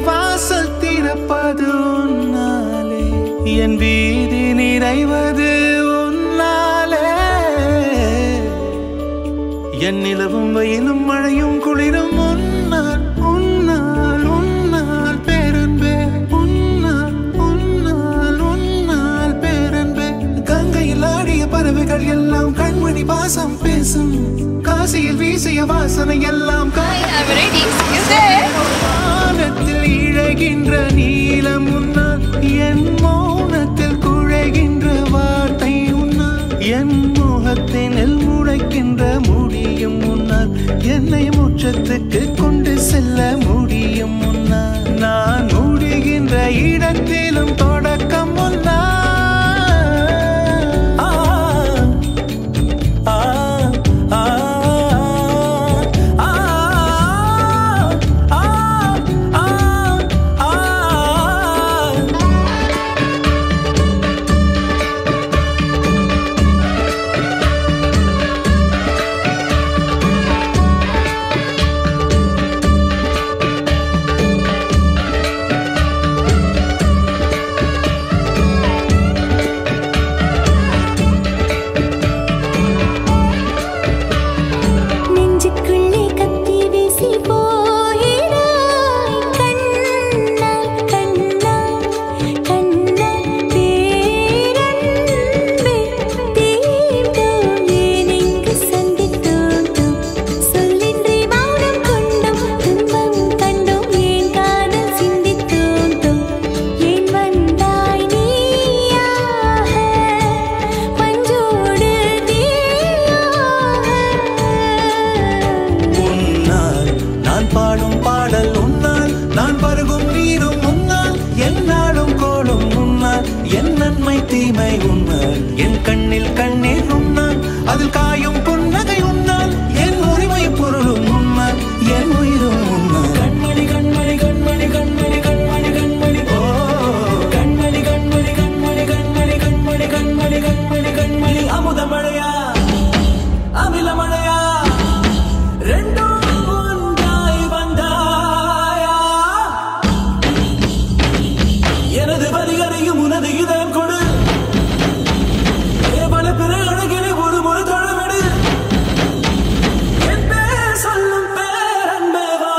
வாசல் திறப்பது உன்னாலே என் வீதி நிறைவது உன்னாலே என் நிலவும் வெயிலும் மழையும் குளிரும் உன்னால் உன்னால் உன்னால் பேரன்பே உன்னால் உன்னால் உன்னால் பேரன்பே கங்கையில் ஆடிய பறவைகள் எல்லாம் கண்மணி பாசம் பேசும் காசியில் வீசிய வாசனை எல்லாம் கா- I'm ready. You there? வானத்தில் இழகின்ற நீலம் உன்னால் என் மௌனத்தில் குழைகின்ற வார்த்தை உன்னால் என் முகத்தினில் முளைக்கின்ற முடியும் முன்னால் என்னை முற்றத்துக்கு கொண்டு செல்ல முடியும் முன்னால் நான் முடிகின்ற இடத்திலும் தொடக்கம் முன்னால் ஆ ஆ ஆ ஆ ஆ ஆ நெஞ்சுக்குள்ளே கத்தி வீசி போகிறாய் கண்ணால் கண்ணால் கண்ணால் பேரன்பே தீண்டோம் ஏன் இங்கு சந்தித்தோம் சொல்லின்றி மௌனம் கொண்டோம் துன்பம் கண்டோம் ஏன் காதல் சிந்தித்தோம் ஏன் வந்தாய் நீயாக பஞ்சோடு உன்னால் நான் பாடும் பாடல் உன்னால் நான் பருகும் நீரும் உன்னால் என்னாலும் கோடும் உன்னால் என் நன்மை தீமை உன்னால் என் கண்ணில் கண்ணீர் உன்னால் அதில் காயும் புன்னகை உன்னால் என் உரிமை பொருளும் உன்னால் என் உயிரும் உன்னால் கண்மணி கண்மணி கண்மணி கண்மணி கண்மணி கண்மணி ஓ கண்மணி கண்மணி கண்மணி கண்மணி கண்மணி கண்மணி கண்மணி கண்மணி அமுத மழையா அமில மழையா ரெண்டும் ஒன்றாய் வந்தாயா எனது வரிகளையும் உனது இதயம் கொடு பல பிற அழகினை ஒரு முறை தொழவிடு என் பேர் சொல்லும் பேரன்பே வா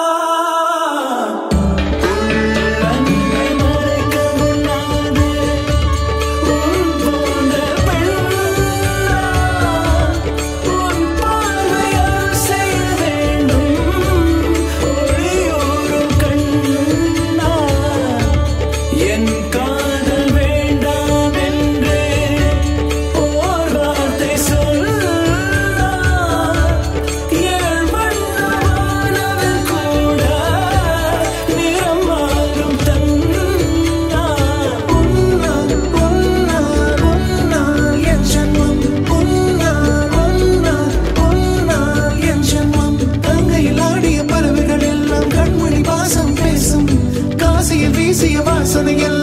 உள்ளங்கை மறைக்க முன்னாது உன் போன்ற பெண்ணா உன் பார்வையால் செய்ய வேண்டும் ஒளியோரும் கண்ணா என் காதல் வேண்டாம் என்று ஓர் வார்த்தை சொல்லார் ஏழ் வண்ணமானவன் கூட நிறம் மாறும் தன்னா உன்னால் உன்னால் உன்னால் என் ஜன்மம் உன்னால் உன்னால் உன்னால் என் ஜன்மம் கங்கையில் ஆடிய பறவைகள் எல்லாம் கண்மணி வாசம் பேசும் காசியில் வீசிய வாசனை எல்லாம்